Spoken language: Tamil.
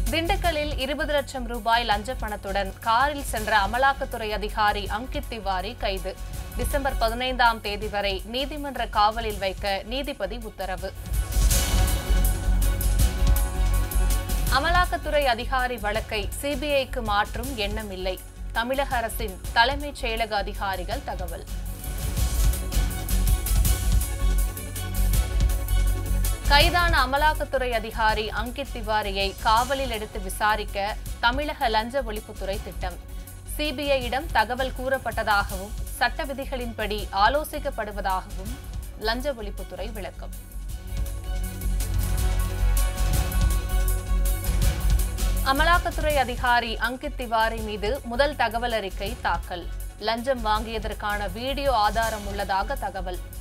திண்டுக்கல்லில் இருபது லட்சம் ரூபாய் லஞ்ச பணத்துடன் காரில் சென்ற அமலாக்கத்துறை அதிகாரி அங்கித் திவாரி கைது டிசம்பர் பதினைந்தாம் தேதி வரை நீதிமன்ற காவலில் வைக்க நீதிபதி உத்தரவு அமலாக்கத்துறை அதிகாரி வழக்கை சிபிஐக்கு மாற்றும் எண்ணமில்லை தமிழக அரசின் தலைமைச் செயலக அதிகாரிகள் தகவல் கைதான அமலாக்கத்துறை அதிகாரி அங்கித் திவாரியை காவலில் எடுத்து விசாரிக்க தமிழக லஞ்ச ஒழிப்புத்துறை திட்டம் சிபிஐயிடம் தகவல் கூறப்பட்டதாகவும் சட்ட விதிகளின்படி ஆலோசிக்கப்படுவதாகவும் லஞ்ச ஒழிப்புத்துறை விளக்கம் அமலாக்கத்துறை அதிகாரி அங்கித் திவாரி மீது முதல் தகவல் அறிக்கை தாக்கல் லஞ்சம் வாங்கியதற்கான வீடியோ ஆதாரம் உள்ளதாக தகவல்